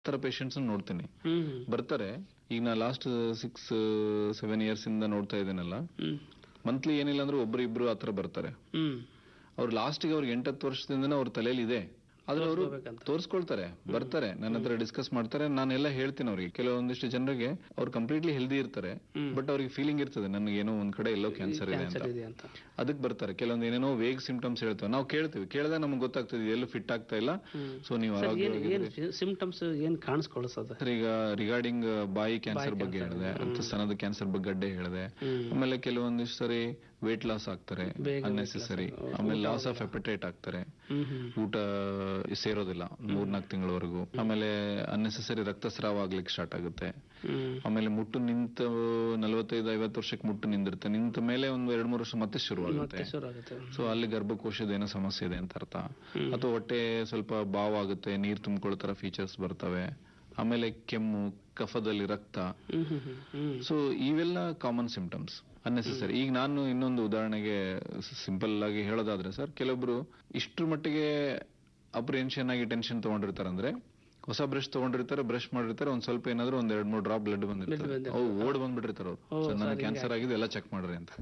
ತರ ಪೇಷಂಟ್ಸ್ ನೋಡ್ತೀನಿ ಹ್ಮ್ ಬರ್ತಾರೆ ಈಗ ನಾ ಲಾಸ್ಟ್ ಸಿಕ್ಸ್ ಸೆವೆನ್ ಇಯರ್ಸ್ ಇಂದ ನೋಡ್ತಾ ಇದ್ದೀನಲ್ಲ ಹ್ಮ್ ಮಂತ್ಲಿ ಏನಿಲ್ಲ ಅಂದ್ರೆ ಒಬ್ರು ಇಬ್ರು ಆತರ ಬರ್ತಾರೆ ಹ್ಮ್ ಅವ್ರು ಲಾಸ್ಟ್ಗೆ ಅವ್ರಿಗೆ ಎಂಟತ್ತು ವರ್ಷದಿಂದನೇ ಅವ್ರ ತಲೆಯಲ್ಲಿ ಇದೆ ಆದ್ರೆ ಅವರು ತೋರ್ಸ್ಕೋಬೇಕಂತ. ತೋರಿಸ್ಕೊಳ್ತಾರೆ ಬರ್ತಾರೆ ನನ್ನ ಹತ್ರ ಡಿಸ್ಕಸ್ ಮಾಡ್ತಾರೆ ನಾನೆಲ್ಲ ಹೇಳ್ತೀನಿ ಅವ್ರಿಗೆ ಕೆಲವೊಂದಿಷ್ಟು ಜನರಿಗೆ ಅವ್ರು ಕಂಪ್ಲೀಟ್ಲಿ ಹೆಲ್ದಿ ಇರ್ತಾರೆ ಬಟ್ ಅವ್ರಿಗೆ ಫೀಲಿಂಗ್ ಇರ್ತದೆ ನನಗೆ ಏನೋ ಒಂದ್ ಕಡೆ ಎಲ್ಲೋ ಕ್ಯಾನ್ಸರ್ ಇದೆ ಅಂತ ಕ್ಯಾನ್ಸರ್ ಇದೆ ಅಂತ ಅದಕ್ಕೆ ಬರ್ತಾರೆ ಕೆಲವೊಂದು ಏನೇನೋ ವೇಗ್ ಸಿಂಪ್ಟಮ್ಸ್ ಹೇಳ್ತೇವೆ ನಾವು ಕೇಳ್ತೀವಿ ಕೇಳಿದಾಗ ನಮ್ಗೆ ಗೊತ್ತಾಗ್ತದೆ ಎಲ್ಲೂ ಫಿಟ್ ಆಗ್ತಾ ಇಲ್ಲ ಸೊ ನೀವು ಸರ್ ಏನ್ ಆರೋಗ್ಯವಾಗಿ ಏನ್ ಸಿಂಪ್ಟಮ್ಸ್ ಏನ್ ಕಾಣಿಸ್ಕೊಳ್ಳಿಸೋದು ಸರ್ ಈಗ ರಿಗಾರ್ಡಿಂಗ್ ಬಾಯಿ ಕ್ಯಾನ್ಸರ್ ಬಗ್ಗೆ ಹೇಳಿದೆ ಅಂತ ಸ್ತನದ ಕ್ಯಾನ್ಸರ್ ಬಗ್ಗೆ ಗಡ್ಡೆ ಹೇಳಿದೆ ಆಮೇಲೆ ಕೆಲವೊಂದಿಷ್ಟು ಸರಿ ವೇಟ್ ಲಾಸ್ ಆಗ್ತಾರೆ ಬೇಗ ಅನ್ನೆಸೆಸರಿ ಆಮೇಲೆ ಲಾಸ್ ಆಫ್ ಎಪಟೈಟ್ ಆಗ್ತಾರೆ ಹ್ಮ್ ಹ್ಮ್ ಊಟ ಸೇರೋದಿಲ್ಲ ಮೂರ್ನಾಲ್ಕು ತಿಂಗಳವರೆಗೂ ಆಮೇಲೆ ಅನ್ನೆಸೆಸರಿ ರಕ್ತಸ್ರಾವ ಆಗ್ಲಿಕ್ಕೆ ಸ್ಟಾರ್ಟ್ ಆಗುತ್ತೆ ಹ್ಮ್ ಆಮೇಲೆ ಮುಟ್ಟು ನಿಂತ ನಲವತ್ತೈದು ಐವತ್ತು ವರ್ಷಕ್ಕೆ ಮುಟ್ಟು ನಿಂದಿರುತ್ತೆ ನಿಂತ ಮೇಲೆ ಒಂದು ಎರಡ್ ಮೂರು ವರ್ಷ ಮತ್ತೆ ಶುರುವಾಗುತ್ತೆ ಮತ್ತೆ ಶುರು ಆಗುತ್ತೆ ಸೊ ಅಲ್ಲಿ ಗರ್ಭಕೋಶದ ಏನೋ ಸಮಸ್ಯೆ ಇದೆ ಅಂತ ಅರ್ಥ ಅಥವಾ ಹೊಟ್ಟೆ ಸ್ವಲ್ಪ ಬಾವ್ ಆಗುತ್ತೆ ನೀರ್ ತುಂಬಿಕೊಳ್ತಾರ ಫೀಚರ್ಸ್ ಬರ್ತವೆ ಆಮೇಲೆ ಕೆಮ್ಮು ಕಫದಲ್ಲಿ ರಕ್ತ hmm hmm hmm hmm so ಇವೆಲ್ಲ ಕಾಮನ್ ಸಿಂಪ್ಟಮ್ಸ್ ಅನ್ನೆಸೆಸರಿ ಈಗ ನಾನು ಇನ್ನೊಂದು ಉದಾಹರಣೆಗೆ ಸಿಂಪಲ್ ಆಗಿ ಹೇಳೋದಾದ್ರೆ ಸರ್ ಕೆಲವೊಬ್ರು ಇಷ್ಟ್ರ ಮಟ್ಟಿಗೆ ಅಪ್ರಿಯೆನ್ಷನ್ ಆಗಿ ಟೆನ್ಷನ್ ತಗೊಂಡಿರ್ತಾರಂದ್ರೆ ಹೊಸ ಬ್ರಷ್ ತಗೊಂಡಿರ್ತಾರೆ ಬ್ರಷ್ ಮಾಡಿರ್ತಾರೆ ಒಂದ್ ಸ್ವಲ್ಪ ಏನಾದ್ರು ಒಂದ್ ಎರಡ್ ಮೂರ್ ಡ್ರಾಪ್ ಬ್ಲಡ್ ಬಂದಿರ್ತಾರೆ ಅವು ಓಡ್ ಬಂದ್ಬಿಟ್ಟಿರ್ತಾರೆ ಅವ್ರು ಸೊ ನನಗೆ ಕ್ಯಾನ್ಸರ್ ಆಗಿದೆ ಎಲ್ಲ ಚೆಕ್ ಮಾಡ್ರಿ ಅಂತ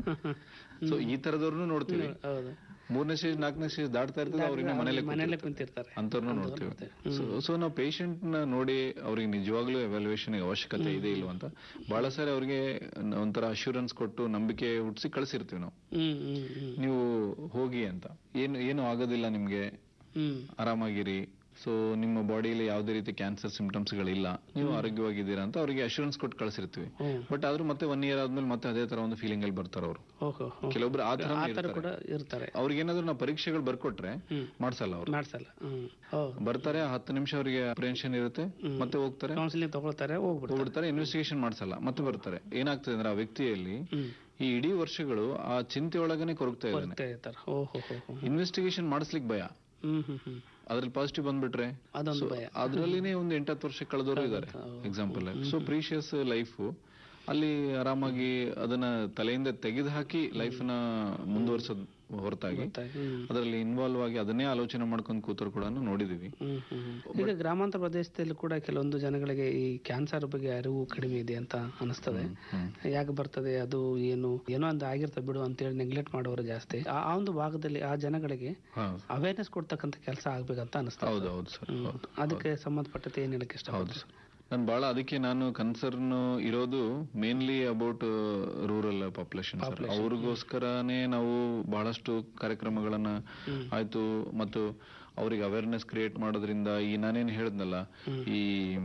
ಸೊ ಈ ತರದವ್ರನ್ನು ನೋಡ್ತೀವಿ ಹೌದು ಮೂರನೇ ಸ್ಟೇಜ್ ನಾಲ್ಕನೇ ಸ್ಟೇಜ್ ದಾಟ್ತಾ ಇರ್ತದೆ ಅವ್ರಿಗೆ ಮನೇಲೆ ಮನೆಯಲ್ಲೇ ಕುಂತಿರ್ತಾರೆ ಅಂತವ್ರನ್ನ ನೋಡ್ತೀವಿ ಸೊ ನಾವು ಪೇಷಂಟ್ ನ ನೋಡಿ ಅವ್ರಿಗೆ ನಿಜವಾಗ್ಲೂ ಎವ್ಯಾಲ್ಯೂಯೇಷನ್ ಅವಶ್ಯಕತೆ ಇದೆ ಇಲ್ವಾ ಅಂತ ಬಹಳ ಸಾರಿ ಅವ್ರಿಗೆ ಒಂಥರ ಅಶ್ಯೂರೆನ್ಸ್ ಕೊಟ್ಟು ನಂಬಿಕೆ ಹುಟ್ಟಿಸಿ ಕಳ್ಸಿರ್ತೀವಿ ನಾವು ಹ್ಮ್ ಹ್ಮ್ ಹ್ಮ್ ನೀವು ಹೋಗಿ ಅಂತ ಏನು ಏನು ಆಗೋದಿಲ್ಲ ನಿಮ್ಗೆ ಹ್ಮ್ ಆರಾಮಾಗಿರಿ ಸೊ ನಿಮ್ಮ ಬಾಡಿಯಲ್ಲಿ ಯಾವುದೇ ರೀತಿ ಕ್ಯಾನ್ಸರ್ ಸಿಂಪ್ಟಮ್ಸ್ ಗಳಿಲ್ಲ ನೀವು ಆರೋಗ್ಯವಾಗಿದ್ದೀರಾ ಅಂತ ಅವರಿಗೆ ಅಶ್ಯೂರೆನ್ಸ್ ಕೊಟ್ಟು ಕಳ್ಸಿರ್ತೀವಿ ಹ್ಮ್. ಬಟ್ ಆದ್ರೂ ಮತ್ತೆ ಒನ್ ಇಯರ್ ಆದ್ಮೇಲೆ ಮತ್ತೆ ಅದೇ ತರ ಒಂದು ಫೀಲಿಂಗ್ ಅಲ್ಲಿ ಬರ್ತಾರೆ ಅವರು ಓಹೋ ಓಹೋ. ಕೆಲವೊಬ್ರು ಆ ತರ ಆ ತರ ಕೂಡ ಇರ್ತಾರೆ ಅವ್ರಿಗೆ ಏನಾದ್ರು ನಾವು ಪರೀಕ್ಷೆಗಳು ಬರ್ಕೊಟ್ರೆ ಹ್ಮ್. ಮಾಡ್ಸಲ್ಲ ಅವ್ರು ಮಾಡ್ಸಲ್ಲ ಹ್ಮ್ ಹೌದು ಬರ್ತಾರೆ ಹತ್ತು ನಿಮಿಷ ಅವರಿಗೆ ಅಪ್ರಿಯೆನ್ಷನ್ ಇರುತ್ತೆ ಮತ್ತೆ ಹೋಗ್ತಾರೆ ಕೌನ್ಸಿಲಿಂಗ್ ತಗೊಳ್ತಾರೆ ಹೋಗ್ಬಿಡ್ತಾರೆ ಹೋಗ್ಬಿಡ್ತಾರೆ ಇನ್ವೆಸ್ಟಿಗೇಷನ್ ಮಾಡ್ಸಲ್ಲ ಮತ್ತೆ ಬರ್ತಾರೆ ಏನಾಗ್ತದೆ ಅಂದ್ರೆ ಆ ವ್ಯಕ್ತಿಯಲ್ಲಿ ಹ್ಮ್ ಈ ಇಡೀ ವರ್ಷಗಳು ಆ ಚಿಂತೆ ಒಳಗನೆ ಕೊರಗ್ತಾ ಇದ್ದಾನೆ ಬರ್ತಾ ಇರ್ತಾರೆ ಓಹೋ ಹೋ ಹೋ ಇನ್ವೆಸ್ಟಿಗೇಷನ್ ಮಾಡಿಸ್ಲಿಕ್ಕೆ ಭಯ ಹ್ಮ್ ಹ್ಮ್ ಹ್ಮ್ ಅದ್ರಲ್ಲಿ ಪಾಸಿಟಿವ್ ಬಂದ್ಬಿಟ್ರೆ ಅದೊಂದು ಭಯ ಅದ್ರಲ್ಲಿನೇ ಒಂದು ಎಂಟತ್ತು ವರ್ಷ ಕಳೆದವರು ಇದ್ದಾರೆ ಎಕ್ಸಾಂಪಲ್ ಸೊ ಪ್ರೀಶಿಯಸ್ ಲೈಫ್ ಅಲ್ಲಿ ಆರಾಮಾಗಿ ಅದನ್ನ ತಲೆಯಿಂದ ತೆಗೆದು ಹಾಕಿ ಲೈಫ್ ನ ಮುಂದುವರ್ಸೋದ್ ಹೊರತಾಗಿ ಹ್ಮ್ ಅದರಲ್ಲಿ ಇನ್ವಾಲ್ವ್ ಆಗಿ ಅದನ್ನೇ ಆಲೋಚನೆ ಮಾಡ್ಕೊಂಡು ಕೂತರು ಕೂಡ ನೋಡಿದೀವಿ ಹ್ಮ್ ಹ್ಮ್ ಹ್ಮ್. ಈಗ ಗ್ರಾಮಾಂತರ ಪ್ರದೇಶದಲ್ಲಿ ಕೂಡ ಕೆಲವೊಂದು ಜನಗಳಿಗೆ ಈ ಕ್ಯಾನ್ಸರ್ ಬಗ್ಗೆ ಅರಿವು ಕಡಿಮೆ ಇದೆ ಅಂತ ಅನಿಸ್ತದೆ ಯಾಕೆ ಬರ್ತದೆ ಅದು ಏನು ಏನೋ ಒಂದು ಆಗಿರ್ತದೆ ಬಿಡು ಅಂತೇಳಿ ನೆಗ್ಲೆಕ್ಟ್ ಮಾಡೋರು ಜಾಸ್ತಿ ಆ ಆ ಒಂದು ಭಾಗದಲ್ಲಿ ಆ ಜನಗಳಿಗೆ ಹಾ ಅವೇರ್ನೆಸ್ ಕೊಡ್ತಕ್ಕಂಥ ಕೆಲಸ ಆಗ್ಬೇಕಂತ ಅನಿಸ್ತದೆ ಹೌದು ಹೌದು ಸರ್ ಹೌದು ಅದಕ್ಕೆ ಸಂಬಂಧಪಟ್ಟಂತೆ ಏನ್ ಹೇಳಕ್ಕೆ ಇಷ್ಟ ಹೌದು ಸರ್ ನಾನು ಬಹಳ ಅದಕ್ಕೆ ನಾನು ಕನ್ಸರ್ನ್ ಇರೋದು mainly about rural population sir ಅವ್ರಿಗೋಸ್ಕರನೇ ನಾವು ಬಹಳಷ್ಟು ಕಾರ್ಯಕ್ರಮಗಳನ್ನ ಆಯ್ತು ಮತ್ತು ಅವ್ರಿಗೆ ಅವೇರ್ನೆಸ್ ಕ್ರಿಯೇಟ್ ಮಾಡೋದ್ರಿಂದ ಈ ನಾನೇನು ಹೇಳಿದ್ನಲ್ಲ ಈ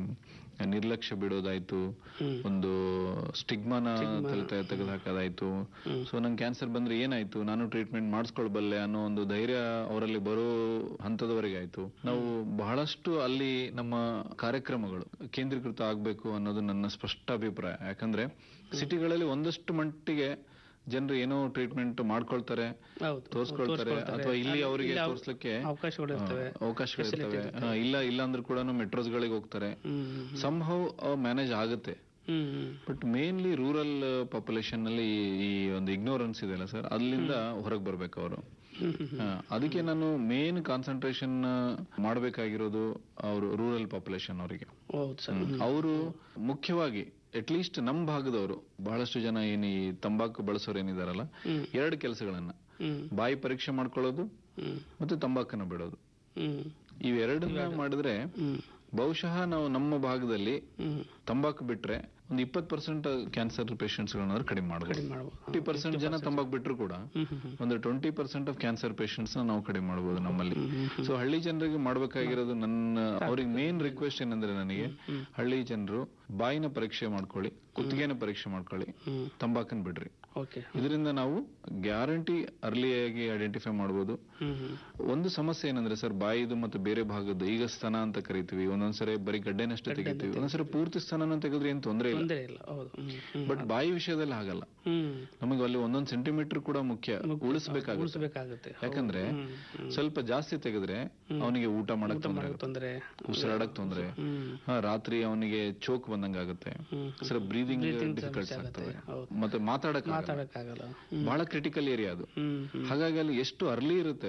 ನಿರ್ಲಕ್ಷ್ಯ ಬಿಡೋದಾಯ್ತು ಒಂದು ಸ್ಟಿಗ್ಮಾನ ತಲೆ ತೆಗೆದು ಹಾಕೋದಾಯ್ತು ಸೊ ನಂಗೆ ಕ್ಯಾನ್ಸರ್ ಬಂದ್ರೆ ಏನಾಯ್ತು ನಾನು ಟ್ರೀಟ್ಮೆಂಟ್ ಮಾಡಿಸ್ಕೊಳ್ಬಲ್ಲೆ ಅನ್ನೋ ಒಂದು ಧೈರ್ಯ ಅವರಲ್ಲಿ ಬರೋ ಹಂತದವರೆಗೆ ಆಯ್ತು ನಾವು ಬಹಳಷ್ಟು ಅಲ್ಲಿ ನಮ್ಮ ಕಾರ್ಯಕ್ರಮಗಳು ಕೇಂದ್ರೀಕೃತ ಆಗ್ಬೇಕು ಅನ್ನೋದು ನನ್ನ ಸ್ಪಷ್ಟ ಅಭಿಪ್ರಾಯ ಯಾಕಂದ್ರೆ ಸಿಟಿಗಳಲ್ಲಿ ಒಂದಷ್ಟು ಮಟ್ಟಿಗೆ ಜನರು ಏನೋ ಟ್ರೀಟ್ಮೆಂಟ್ ಮಾಡ್ಕೊಳ್ತಾರೆ ಹೌದು ತೋರ್ಸ್ಕೊಳ್ತಾರೆ ಅಥವಾ ಇಲ್ಲಿ ಅವರಿಗೆ ತೋರ್ಸ್ಲಿಕ್ಕೆ ಅವಕಾಶಗಳು ಇರ್ತವೆ ಅವಕಾಶಗಳಿರ್ತವೆ ಹಾ, ಇಲ್ಲ ಇಲ್ಲ ಅಂದ್ರೂ ಕೂಡ ಮೆಟ್ರೋಸ್ ಗಳಿಗೆ ಹೋಗ್ತಾರೆ ಹ್ಮ್ ಸಂಭವ್ ಮ್ಯಾನೇಜ್ ಆಗುತ್ತೆ hmm hmm but mainly rural population ನಲ್ಲಿ ಈ- ಈ ಒಂದು ಇಗ್ನೋರೆನ್ಸ್ ಇದೆಯಲ್ಲ ಸರ್ ಅಲ್ಲಿಂದ ಹೊರಗೆ ಬರ್ಬೇಕು ಅವರು ಹ್ಮ್ ಹ್ಮ್ ಅದಕ್ಕೆ ನಾನು ಮೇನ್ ಕಾನ್ಸಂಟ್ರೇಷನ್ ಮಾಡಬೇಕಾಗಿರೋದು ಅವರು ರೂರಲ್ ಪಾಪ್ಯುಲೇಷನ್ ಅವರಿಗೆ ಹೌದು ಸರ್ ಅವರು ಮುಖ್ಯವಾಗಿ ಅಟ್ಲೀಸ್ಟ್ ನಮ್ಮ ಭಾಗದವರು ಬಹಳಷ್ಟು ಜನ ಏನು ಈ ತಂಬಾಕು ಬಳಸೋರು ಏನಿದಾರಲ್ಲ ಎರಡು ಕೆಲಸಗಳನ್ನ ಹ್ಮ್ ಬಾಯಿ ಪರೀಕ್ಷೆ ಮಾಡ್ಕೊಳ್ಳೋದು ಹ್ಮ್ ಮತ್ತೆ ತಂಬಾಕನ್ನ ಬಿಡೋದು ಹ್ಮ್ ಇವೆರಡನ್ನ ಮಾಡಿದ್ರೆ ಹ್ಮ್ ಬಹುಶಃ ನಾವು ನಮ್ಮ ಭಾಗದಲ್ಲಿ ಹ್ಮ್ ತಂಬಾಕು ಬಿಟ್ರೆ ಒಂದು ಇಪ್ಪತ್ತು ಪರ್ಸೆಂಟ್ ಕ್ಯಾನ್ಸರ್ ಪೇಷಂಟ್ಸ್ ಗಳನ್ನಾದ್ರೂ ಕಡಿಮೆ ಮಾಡಬಹುದು ಮಾಡ್ಬೋದು ಫಿಫ್ಟಿ ಪರ್ಸೆಂಟ್ ಜನ ತಂಬಾಕು ಬಿಟ್ರು ಕೂಡ ಹ್ಮ್ ಹ್ಮ್ ಹ್ಮ್ ಒಂದು twenty percent of cancer patients ನಾವು ಕಡಿಮೆ ಮಾಡಬಹುದು ನಮ್ಮಲ್ಲಿ ಸೊ ಹಳ್ಳಿ ಜನರಿಗೆ ಮಾಡಬೇಕಾಗಿರೋದು ನನ್ನ ಅವ್ರಿಗೆ ಮೇನ್ ರಿಕ್ವೆಸ್ಟ್ ಏನಂದ್ರೆ ನನಗೆ ಹಳ್ಳಿ ಜನರು ಬಾಯಿನ ಪರೀಕ್ಷೆ ಮಾಡ್ಕೊಳ್ಳಿ ಕುತ್ತಿಗೆನ ಪರೀಕ್ಷೆ ಮಾಡ್ಕೊಳ್ಳಿ ಹ್ಮ್ ತಂಬಾಕನ್ ಬಿಡ್ರಿ ಓಕೆ ಇದರಿಂದ ನಾವು ಗ್ಯಾರಂಟಿ ಅರ್ಲಿಯಾಗಿ ಐಡೆಂಟಿಫೈ ಮಾಡಬಹುದು ಹ್ಮ್ ಹ್ಮ್ ಒಂದು ಸಮಸ್ಯೆ ಏನಂದ್ರೆ ಸರ್ ಬಾಯಿದು ಮತ್ತು ಬೇರೆ ಭಾಗದ್ದು ಈಗ ಸ್ತನ ಅಂತ ಕರಿತೀವಿ ಒಂದೊಂದ್ಸರಿ ಬರೀ ಗಡ್ಡೆನಷ್ಟೇ ತೆಗಿತೀವಿ ಒಂದೊಂದ್ಸರಿ ಪೂರ್ತಿ ಸ್ತನನ ತೆಗೆದ್ರೆ ಏನ್ ತೊಂದರೆ ಇಲ್ಲ ತೊಂದರೆ ಇಲ್ಲ ಹೌದು ಹ್ಮ್ ಹ್ಮ್ ಬಟ್ ಬಾಯಿ ವಿಷಯದಲ್ಲಿ ಹಾಗಲ್ಲ ಹ್ಮ್ ನಮಗೆ ಅಲ್ಲಿ ಒಂದೊಂದ್ ಸೆಂಟಿಮೀಟರ್ ಕೂಡ ಮುಖ್ಯ ಉಳಿಸ್ಬೇಕಾಗುತ್ತೆ ಉಳಿಸ್ಬೇಕಾಗುತ್ತೆ ಯಾಕಂದ್ರೆ ಸ್ವಲ್ಪ ಜಾಸ್ತಿ ತೆಗೆದ್ರೆ ಅವನಿಗೆ ಊಟ ಮಾಡಕ್ ತೊಂದರೆ ಆಗುತ್ತೆ ತೊಂದರೆ ಉಸಿರಾಡಕ್ ತೊಂದ್ರೆ ಹ್ಮ್ ಹಾ, ರಾತ್ರಿ ಅವನಿಗೆ ಚೋಕ್ ಬಂದಂಗ ಆಗುತ್ತೆ ಹ್ಮ್. ಸರ್ ಬ್ರೀದಿಂಗ್ ಡಿಫಿಕಲ್ಟ್ಸ್ ಆಗ್ತವೆ ಹೌದು. ಮತ್ತೆ ಮಾತಾಡಕ್ ಆಗಲ್ಲ. ಮಾತಾಡಕ್ಕಾಗಲ್ಲ ಬಹಳ ಕ್ರಿಟಿಕಲ್ ಏರಿಯಾ ಅದು ಹ್ಮ್ ಹ್ಮ್ ಹಾಗಾಗಿ ಅಲ್ಲಿ ಎಷ್ಟು ಅರ್ಲಿ ಇರುತ್ತೆ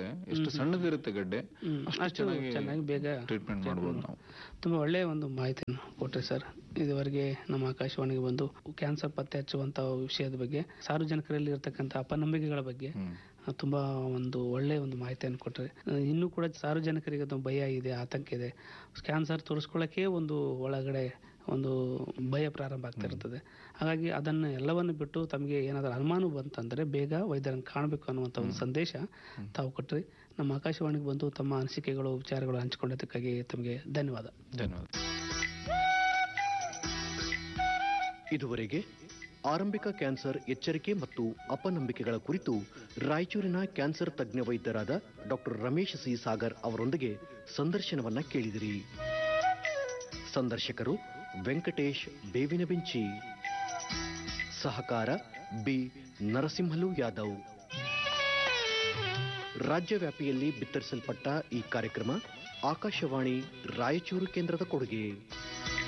ಎಷ್ಟು ಸಣ್ಣದಿರುತ್ತೆ ಗಡ್ಡೆ ಹ್ಮ್. ಅಷ್ಟು ಚೆನ್ನಾಗಿ ಬೇಗ ಟ್ರೀಟ್ಮೆಂಟ್ ಮಾಡ್ಬೋದು ನಾವು ತುಂಬ ಒಳ್ಳೆಯ ಒಂದು ಮಾಹಿತಿಯನ್ನು ಕೊಟ್ರಿ ಸರ್ ಇದುವರೆಗೆ ನಮ್ಮ ಆಕಾಶವಾಣಿಗೆ ಬಂದು ಕ್ಯಾನ್ಸರ್ ಪತ್ತೆ ಹಚ್ಚುವಂಥ ವಿಷಯದ ಬಗ್ಗೆ ಸಾರ್ವಜನಿಕರಲ್ಲಿ ಇರತಕ್ಕಂಥ ಅಪನಂಬಿಕೆಗಳ ಬಗ್ಗೆ ಹ್ಮ್ ಆ, ತುಂಬಾ ಒಂದು ಒಳ್ಳೆಯ ಒಂದು ಮಾಹಿತಿಯನ್ನು ಕೊಟ್ಟರೆ ಇನ್ನೂ ಕೂಡ ಸಾರ್ವಜನಿಕರಿಗೆ ಒಂದು ಭಯ ಇದೆ ಆತಂಕ ಇದೆ ಕ್ಯಾನ್ಸರ್ ತೋರಿಸ್ಕೊಳ್ಳೋಕೆ ಒಂದು ಒಳಗಡೆ ಒಂದು ಭಯ ಪ್ರಾರಂಭ ಆಗ್ತಾ ಇರ್ತದೆ ಹಾಗಾಗಿ ಅದನ್ನು ಎಲ್ಲವನ್ನು ಬಿಟ್ಟು ತಮಗೆ ಏನಾದರೂ ಅನುಮಾನ ಬಂತಂದ್ರೆ ಬೇಗ ವೈದ್ಯರನ್ನು ಕಾಣಬೇಕು ಅನ್ನುವಂಥ ಒಂದು ಸಂದೇಶ ತಾವು ಕೊಟ್ರಿ ನಮ್ಮ ಆಕಾಶವಾಣಿಗೆ ಬಂದು ತಮ್ಮ ಅನಿಸಿಕೆಗಳು ವಿಚಾರಗಳು ಹಂಚಿಕೊಂಡಿದ್ದಕ್ಕಾಗಿ ತಮಗೆ ಧನ್ಯವಾದ ಧನ್ಯವಾದ ಇದುವರೆಗೆ ಆರಂಭಿಕ ಕ್ಯಾನ್ಸರ್ ಎಚ್ಚರಿಕೆ ಮತ್ತು ಅಪನಂಬಿಕೆಗಳ ಕುರಿತು ರಾಯಚೂರಿನ ಕ್ಯಾನ್ಸರ್ ತಜ್ಞ ವೈದ್ಯರಾದ ಡಾಕ್ಟರ್ ರಮೇಶ್ ಸಿ ಸಾಗರ್ ಅವರೊಂದಿಗೆ ಸಂದರ್ಶನವನ್ನ ಕೇಳಿದಿರಿ ಸಂದರ್ಶಕರು ವೆಂಕಟೇಶ್ ಬೇವಿನ ಬೆಂಚಿ ಸಹಕಾರ ಬಿ ನರಸಿಂಹಲು ಯಾದವ್ ರಾಜ್ಯವ್ಯಾಪಿಯಲ್ಲಿ ಬಿತ್ತರಿಸಲ್ಪಟ್ಟ ಈ ಕಾರ್ಯಕ್ರಮ ಆಕಾಶವಾಣಿ ರಾಯಚೂರು ಕೇಂದ್ರದ ಕೊಡುಗೆ